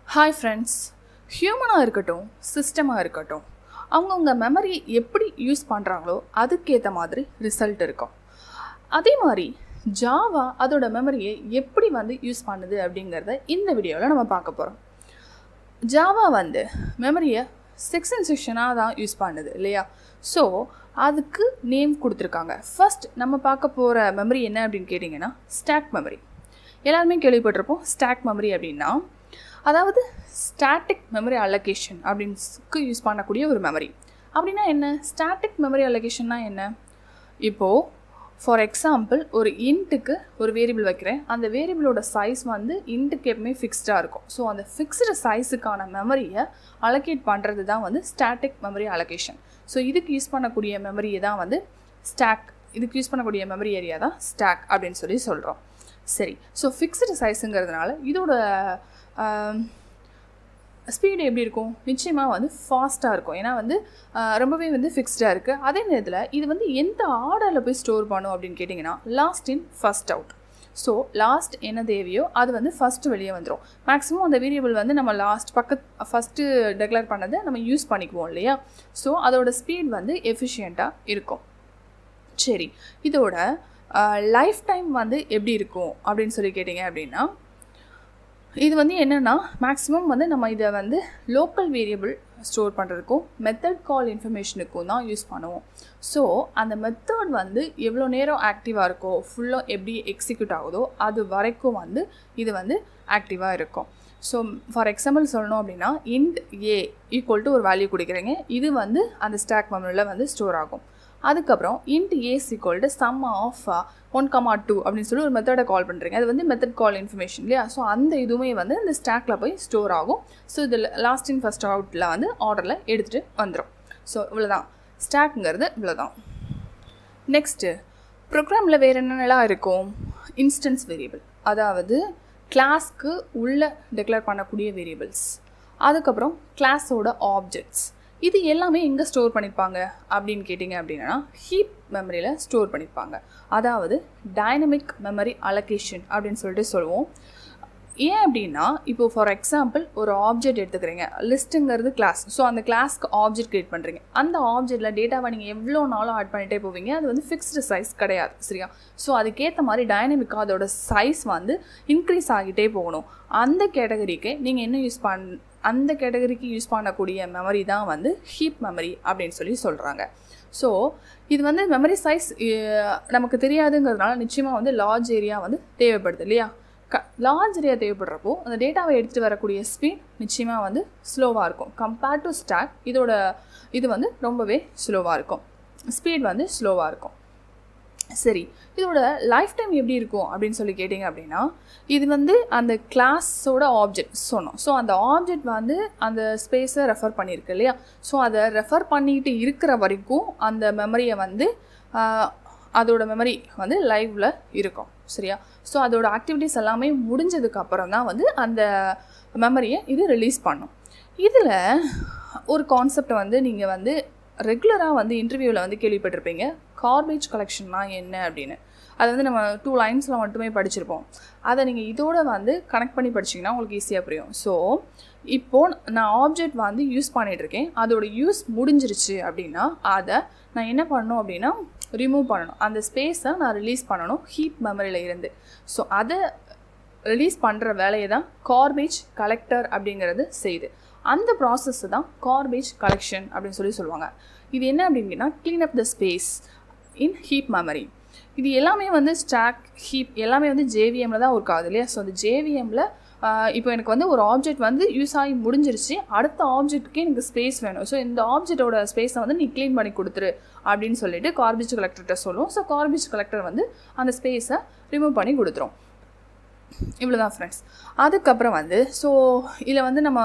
hi friends ஹியூமனாக இருக்கட்டும் சிஸ்டமாக இருக்கட்டும் அவங்கவுங்க மெமரி எப்படி யூஸ் பண்ணுறாங்களோ அதுக்கேற்ற மாதிரி ரிசல்ட் இருக்கும் அதே மாதிரி ஜாவா அதோட மெமரியை எப்படி வந்து யூஸ் பண்ணுது அப்படிங்கிறத இந்த வீடியோவில் நம்ம பார்க்க போகிறோம் ஜாவா வந்து மெமரியை செக்ஷன் செக்ஷனாக தான் யூஸ் பண்ணுது இல்லையா ஸோ அதுக்கு நேம் கொடுத்துருக்காங்க ஃபர்ஸ்ட் நம்ம பார்க்க போகிற மெமரி என்ன அப்படின்னு கேட்டிங்கன்னா ஸ்டாக் மெமரி எல்லாருமே கேள்விப்பட்டிருப்போம் ஸ்டாக் மெமரி அப்படின்னா அதாவது ஸ்டாட்டிக் மெமரி அலோகேஷன் அப்படின்னு யூஸ் பண்ணக்கூடிய ஒரு மெமரி அப்படின்னா என்ன ஸ்டாட்டிக் மெமரி அலோகேஷன்னா என்ன இப்போது ஃபார் எக்ஸாம்பிள் ஒரு இன்ட்டுக்கு ஒரு வேரியபிள் வைக்கிறேன் அந்த வேரியபிளோட சைஸ் வந்து இன்ட்டுக்கு எப்பவுமே ஃபிக்ஸ்டாக இருக்கும் ஸோ அந்த ஃபிக்ஸ்டு சைஸுக்கான மெமரியை அலோகேட் பண்ணுறது தான் வந்து ஸ்டாட்டிக் மெமரி அலோகேஷன் ஸோ இதுக்கு யூஸ் பண்ணக்கூடிய மெமரியை தான் வந்து ஸ்டாக் இதுக்கு யூஸ் பண்ணக்கூடிய மெமரி ஏரியா தான் ஸ்டாக் அப்படின்னு சொல்லி சொல்கிறோம் சரி ஸோ ஃபிக்ஸ்டு சைஸுங்கிறதுனால இதோட ஸ்பீடு எப்படி இருக்கும் நிச்சயமாக வந்து ஃபாஸ்ட்டாக இருக்கும் ஏன்னா வந்து ரொம்பவே வந்து ஃபிக்ஸ்டாக இருக்குது அதே நேரத்தில் இது வந்து எந்த ஆர்டரில் போய் ஸ்டோர் பண்ணும் அப்படின்னு கேட்டிங்கன்னா last in first out so last என்ன தேவையோ அது வந்து ஃபஸ்ட்டு வெளியே வந்துடும் மேக்ஸிமம் அந்த வேரியபிள் வந்து நம்ம லாஸ்ட் பக்கத்து ஃபஸ்ட்டு டெக்ளேர் பண்ணதை நம்ம யூஸ் பண்ணிக்குவோம் இல்லையா ஸோ அதோட ஸ்பீட் வந்து எஃபிஷியண்ட்டாக இருக்கும் சரி இதோட லைஃப் டைம் வந்து எப்படி இருக்கும் அப்படின்னு சொல்லி கேட்டிங்க அப்படின்னா இது வந்து என்னென்னா மேக்ஸிமம் வந்து நம்ம இதை வந்து லோக்கல் வேரியபிள் ஸ்டோர் பண்ணுறதுக்கும் மெத்தட் கால் இன்ஃபர்மேஷனுக்கும் தான் யூஸ் பண்ணுவோம் ஸோ அந்த மெத்தட் வந்து எவ்வளோ நேரம் ஆக்டிவாக இருக்கோ ஃபுல்லாக எப்படி எக்ஸிக்யூட் ஆகுதோ அது வரைக்கும் வந்து இது வந்து ஆக்டிவாக இருக்கும் ஸோ ஃபார் எக்ஸாம்பிள் சொல்லணும் அப்படின்னா இன்ட் ஏ ஈக்குவல் டு ஒரு வேல்யூ கொடுக்குறீங்க இது வந்து அந்த ஸ்டாக் மெமரியில் வந்து ஸ்டோர் ஆகும் அதுக்கப்புறம் int s equal to sum of one comma two அப்படின்னு சொல்லி ஒரு மெத்தடை கால் பண்ணுறீங்க அது வந்து மெத்தட் கால் இன்ஃபர்மேஷன் இல்லையா ஸோ அந்த இதுவுமே வந்து இந்த ஸ்டாக்கில் போய் ஸ்டோர் ஆகும் ஸோ இதில் லாஸ்ட் இன் ஃபஸ்ட் அவுட்டில் வந்து ஆர்டரில் எடுத்துகிட்டு வந்துடும் ஸோ இவ்வளோதான் ஸ்டாக்குங்கிறது இவ்வளோதான் நெக்ஸ்ட்டு ப்ரோக்ராமில் வேறு என்னென்னலாம் இருக்கும் இன்ஸ்டன்ஸ் வேரியபிள் அதாவது கிளாஸ்க்கு உள்ளே டிக்ளேர் பண்ணக்கூடிய வேரியபிள்ஸ் அதுக்கப்புறம் கிளாஸோட ஆப்ஜெக்ட்ஸ் இது எல்லாமே எங்கே ஸ்டோர் பண்ணியிருப்பாங்க அப்படின்னு கேட்டிங்க அப்படின்னா ஹீப் மெமரியில் ஸ்டோர் பண்ணியிருப்பாங்க அதாவது டைனமிக் மெமரி அலோகேஷன் அப்படின்னு சொல்லிட்டு சொல்லுவோம் ஏன் அப்படின்னா இப்போ ஃபார் எக்ஸாம்பிள் ஒரு ஆப்ஜெக்ட் எடுத்துக்கிறீங்க லிஸ்ட்டுங்கிறது கிளாஸ் ஸோ அந்த கிளாஸ்க்கு ஆப்ஜெக்ட் க்ரியேட் பண்ணுறீங்க அந்த ஆப்ஜெக்ட்டில் டேட்டாவை நீங்கள் எவ்வளோ நாளும் ஆட் பண்ணிகிட்டே போவீங்க அது வந்து ஃபிக்ஸ்டு சைஸ் கிடையாது சரியா ஸோ அதுக்கேற்ற மாதிரி டைனமிக்காக அதோட சைஸ் வந்து இன்க்ரீஸ் ஆகிட்டே போகணும் அந்த கேட்டகரிக்கு நீங்கள் என்ன யூஸ் பண் அந்த கேட்டகரிக்கு யூஸ் பண்ணக்கூடிய மெமரி தான் வந்து ஹீப் மெமரி அப்படின்னு சொல்லி சொல்கிறாங்க ஸோ இது வந்து மெமரி சைஸ் நமக்கு தெரியாதுங்கிறதுனால நிச்சயமாக வந்து லார்ஜ் ஏரியா வந்து தேவைப்படுது இல்லையா க லார்ஜ் ஏரியா தேவைப்படுறப்போ அந்த டேட்டாவை எடுத்துகிட்டு வரக்கூடிய ஸ்பீட் நிச்சயமாக வந்து ஸ்லோவாக இருக்கும் கம்பேர்ட் டு ஸ்டாக் இதோட இது வந்து ரொம்பவே ஸ்லோவாக இருக்கும் ஸ்பீட் வந்து ஸ்லோவாக இருக்கும் சரி இதோட லைஃப் டைம் எப்படி இருக்கும் அப்படின்னு சொல்லி கேட்டிங்க அப்படின்னா இது வந்து அந்த கிளாஸோட ஆப்ஜெக்ட் சொன்னோம் ஸோ அந்த ஆப்ஜெக்ட் வந்து அந்த ஸ்பேஸை ரெஃபர் பண்ணியிருக்கு இல்லையா ஸோ அதை ரெஃபர் பண்ணிட்டு இருக்கிற வரைக்கும் அந்த மெமரியை வந்து அதோட மெமரி வந்து லைவில் இருக்கும் சரியா ஸோ அதோட ஆக்டிவிட்டீஸ் எல்லாமே முடிஞ்சதுக்கு அப்புறம் தான் வந்து அந்த மெமரியை இது ரிலீஸ் பண்ணும் இதில் ஒரு கான்செப்டை வந்து நீங்கள் வந்து ரெகுலராக வந்து இன்டர்வியூவில் வந்து கேள்விப்பட்டிருப்பீங்க கார்பேஜ் கலெக்ஷன்னா என்ன அப்படின்னு அதை வந்து நம்ம டூ லைன்ஸில் மட்டுமே படிச்சிருப்போம் அதை நீங்கள் இதோட வந்து கனெக்ட் பண்ணி படிச்சிங்கன்னா உங்களுக்கு ஈஸியாக புரியும் ஸோ இப்போது நான் ஆப்ஜெக்ட் வந்து யூஸ் பண்ணிகிட்ருக்கேன் அதோட யூஸ் முடிஞ்சிருச்சு அப்படின்னா அதை நான் என்ன பண்ணணும் அப்படின்னா ரிமூவ் பண்ணணும் அந்த ஸ்பேஸை நான் ரிலீஸ் பண்ணணும் ஹீப் மெமரியில் இருந்து ஸோ அதை ரிலீஸ் பண்ணுற வேலையை தான் கார்பேஜ் கலெக்டர் அப்படிங்கிறது செய்யுது அந்த ப்ராசஸ் தான் கார்பேஜ் கலெக்ஷன் அப்படின்னு சொல்லி சொல்லுவாங்க இது என்ன அப்படின்னா clean up the space in heap memory இது எல்லாமே வந்து ஸ்டாக் ஹீப் எல்லாமே வந்து ஜேவிஎம்மில் தான் ஒர்க் ஆகுது இல்லையா ஸோ அந்த ஜேவிஎம்மில் இப்போ எனக்கு வந்து ஒரு ஆப்ஜெக்ட் வந்து யூஸ் ஆகி முடிஞ்சிருச்சு அடுத்த ஆப்ஜெக்ட்டுக்கே எனக்கு ஸ்பேஸ் வேணும் ஸோ இந்த ஆப்ஜெக்டோட ஸ்பேஸை வந்து நீ க்ளீன் பண்ணி கொடுத்துரு அப்படின்னு சொல்லிட்டு கார்பேஜ் கலெக்டர்கிட்ட சொல்லுவோம் ஸோ கார்பேஜ் கலெக்டர் வந்து அந்த ஸ்பேஸை ரிமூவ் பண்ணி கொடுத்துரும் இவ்வளோதான் ஃப்ரெண்ட்ஸ் அதுக்கப்புறம் வந்து ஸோ இதில் வந்து நம்ம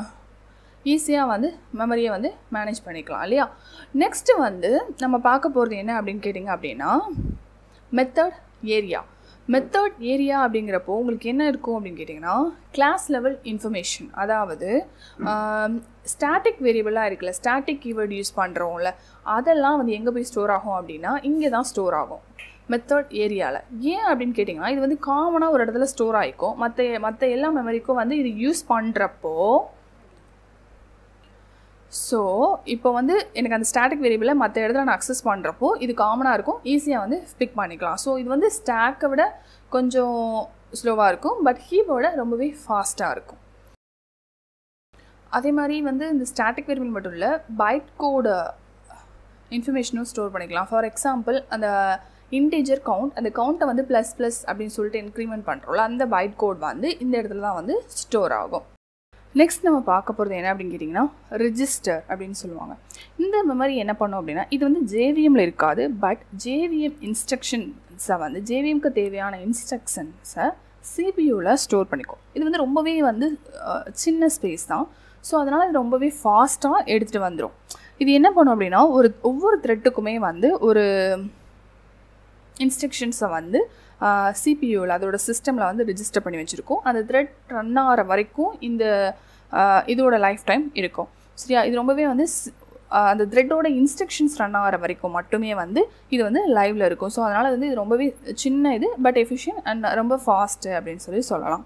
ஈஸியாக வந்து மெமரியை வந்து மேனேஜ் பண்ணிக்கலாம் இல்லையா நெக்ஸ்ட்டு வந்து நம்ம பார்க்க போகிறது என்ன அப்படின்னு கேட்டிங்க அப்படின்னா மெத்தட் ஏரியா மெத்தட் ஏரியா அப்படிங்கிறப்போ உங்களுக்கு என்ன இருக்கும் அப்படின்னு கேட்டிங்கன்னா கிளாஸ் லெவல் இன்ஃபர்மேஷன் அதாவது ஸ்டாட்டிக் வேரியபிளாக இருக்குல்ல ஸ்டாட்டிக் கீவேர்டு யூஸ் பண்ணுறோம்ல அதெல்லாம் வந்து எங்கே போய் ஸ்டோர் ஆகும் அப்படின்னா இங்கே தான் ஸ்டோர் ஆகும் மெத்தட் ஏரியாவில் ஏன் அப்படின்னு கேட்டிங்கன்னா இது வந்து காமனாக ஒரு இடத்துல ஸ்டோர் ஆகிக்கும் மற்ற மற்ற எல்லா மெமரிக்கும் வந்து இது யூஸ் பண்ணுறப்போ ஸோ இப்போ வந்து எனக்கு அந்த ஸ்டாட்டிக் வேரியபிளை மற்ற இடத்துல நான் அக்சஸ் பண்ணுறப்போ இது காமனாக இருக்கும் ஈஸியாக வந்து பிக் பண்ணிக்கலாம் ஸோ இது வந்து ஸ்டாக்கை விட கொஞ்சம் ஸ்லோவாக இருக்கும் பட் ஹீப்போட ரொம்பவே ஃபாஸ்ட்டாக இருக்கும் அதே மாதிரி வந்து இந்த ஸ்டாட்டிக் வேரியபிள் மட்டும் இல்லை பைட் கோடு இன்ஃபர்மேஷனும் ஸ்டோர் பண்ணிக்கலாம் ஃபார் எக்ஸாம்பிள் அந்த இன்டீஜர் கவுண்ட் அந்த கவுண்ட்டை வந்து ப்ளஸ் ப்ளஸ் அப்படின்னு சொல்லிட்டு இன்க்ரிமெண்ட் பண்ணுறோம்ல அந்த பைட் கோட் வந்து இந்த இடத்துல தான் வந்து ஸ்டோர் ஆகும் நெக்ஸ்ட் நம்ம பார்க்க போகிறது என்ன அப்படின்னு கேட்டிங்கன்னா ரிஜிஸ்டர் அப்படின்னு சொல்லுவாங்க இந்த மெமரி என்ன பண்ணோம் அப்படின்னா இது வந்து ஜேவிஎம்மில் இருக்காது பட் ஜேவிஎம் இன்ஸ்ட்ரக்ஷன்ஸை வந்து ஜேவிஎம்க்கு தேவையான இன்ஸ்ட்ரக்ஷன்ஸை சிபியூவில் ஸ்டோர் பண்ணிக்கும் இது வந்து ரொம்பவே வந்து சின்ன ஸ்பேஸ் தான் ஸோ அதனால் இது ரொம்பவே ஃபாஸ்ட்டாக எடுத்துகிட்டு வந்துடும் இது என்ன பண்ணும் அப்படின்னா ஒரு ஒவ்வொரு த்ரெட்டுக்குமே வந்து ஒரு இன்ஸ்ட்ரக்ஷன்ஸை வந்து சிபியூவில் அதோட சிஸ்டமில் வந்து ரிஜிஸ்டர் பண்ணி வச்சுருக்கோம் அந்த த்ரெட் ரன் ஆகிற வரைக்கும் இந்த இதோட லைஃப் டைம் இருக்கும் சரியா இது ரொம்பவே வந்து அந்த த்ரெட்டோட இன்ஸ்ட்ரக்ஷன்ஸ் ரன் ஆகிற வரைக்கும் மட்டுமே வந்து இது வந்து லைவில் இருக்கும் ஸோ அதனால் வந்து இது ரொம்பவே சின்ன இது பட் எஃபிஷியன்ட் அண்ட் ரொம்ப ஃபாஸ்ட்டு அப்படின்னு சொல்லி சொல்லலாம்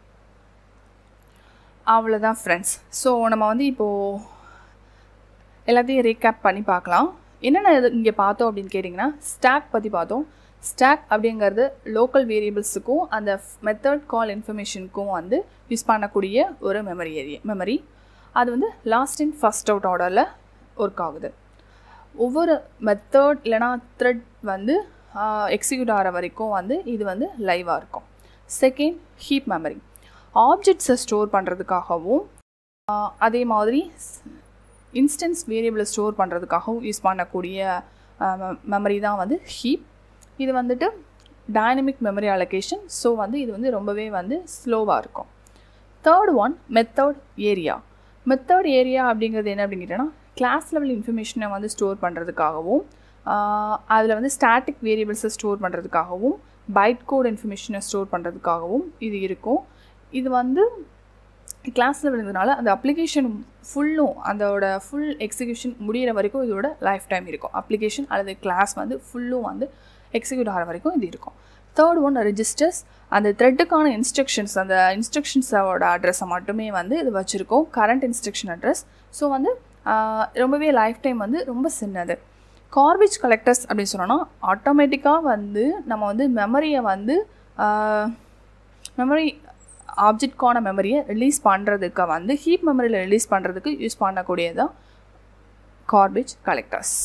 அவ்வளோதான் ஃப்ரெண்ட்ஸ் ஸோ நம்ம வந்து இப்போது எல்லாத்தையும் ரீகேப் பண்ணி பார்க்கலாம் என்னென்ன இது இங்கே பார்த்தோம் அப்படின்னு கேட்டிங்கன்னா ஸ்டாக் பற்றி பார்த்தோம் ஸ்டாக் அப்படிங்கிறது லோக்கல் வேரியபிள்ஸுக்கும் அந்த மெத்தட் கால் இன்ஃபர்மேஷனுக்கும் வந்து யூஸ் பண்ணக்கூடிய ஒரு மெமரி ஏரியா மெமரி அது வந்து லாஸ்ட் இன் ஃபஸ்ட் அவுட் ஆர்டரில் ஒர்க் ஆகுது ஒவ்வொரு மெத்தட் இல்லைனா த்ரெட் வந்து எக்ஸிக்யூட் ஆகிற வரைக்கும் வந்து இது வந்து லைவாக இருக்கும் செகண்ட் ஹீப் மெமரி ஆப்ஜெக்ட்ஸை ஸ்டோர் பண்ணுறதுக்காகவும் அதே மாதிரி இன்ஸ்டன்ஸ் வேரியபிளை ஸ்டோர் பண்ணுறதுக்காகவும் யூஸ் பண்ணக்கூடிய மெமரி தான் வந்து ஹீப் இது வந்துட்டு டைனமிக் மெமரி அலோகேஷன் ஸோ வந்து இது வந்து ரொம்பவே வந்து ஸ்லோவாக இருக்கும் third one method area method area அப்படிங்கிறது என்ன அப்படின்னு கேட்டோன்னா கிளாஸ் லெவல் இன்ஃபர்மேஷனை வந்து ஸ்டோர் பண்ணுறதுக்காகவும் அதில் வந்து ஸ்டாட்டிக் வேரியபிள்ஸை ஸ்டோர் பண்ணுறதுக்காகவும் பைட் கோட் இன்ஃபர்மேஷனை ஸ்டோர் பண்ணுறதுக்காகவும் இது இருக்கும் இது வந்து கிளாஸ் லெவல் இருந்ததுனால அந்த அப்ளிகேஷன் ஃபுல்லும் அதோட ஃபுல் எக்ஸிக்யூஷன் முடிகிற வரைக்கும் இதோட லைஃப் டைம் இருக்கும் அப்ளிகேஷன் அல்லது கிளாஸ் வந்து ஃபுல்லும் வந்து எக்ஸிக்யூட் ஆகிற வரைக்கும் இது இருக்கும் தேர்ட் ஒன் ரெஜிஸ்டர்ஸ் அந்த த்ரெட்டுக்கான இன்ஸ்ட்ரக்ஷன்ஸ் அந்த இன்ஸ்ட்ரக்ஷன்ஸோட அட்ரஸை மட்டுமே வந்து இது வச்சுருக்கோம் கரண்ட் இன்ஸ்ட்ரக்ஷன் அட்ரஸ் ஸோ வந்து ரொம்பவே லைஃப் டைம் வந்து ரொம்ப சின்னது கார்பேஜ் கலெக்டர்ஸ் அப்படின்னு சொன்னோன்னா ஆட்டோமேட்டிக்காக வந்து நம்ம வந்து மெமரியை வந்து மெமரி ஆப்ஜெக்ட்கான மெமரியை ரிலீஸ் பண்ணுறதுக்கு வந்து ஹீப் மெமரியில் ரிலீஸ் பண்ணுறதுக்கு யூஸ் பண்ணக்கூடியதான் கார்பேஜ் கலெக்டர்ஸ்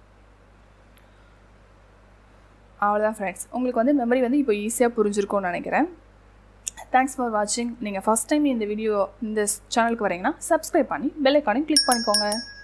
அவ்வளோதான் ஃப்ரெண்ட்ஸ் உங்களுக்கு வந்து மெமரி வந்து இப்போ ஈஸியாக புரிஞ்சிருக்கும்னு நினைக்கிறேன் தேங்க்ஸ் ஃபார் வாட்சிங் நீங்கள் ஃபஸ்ட் டைம் இந்த வீடியோ இந்த சேனலுக்கு வரீங்கன்னா சப்ஸ்கிரைப் பண்ணி பெல் ஐக்கானையும் கிளிக் பண்ணிக்கோங்க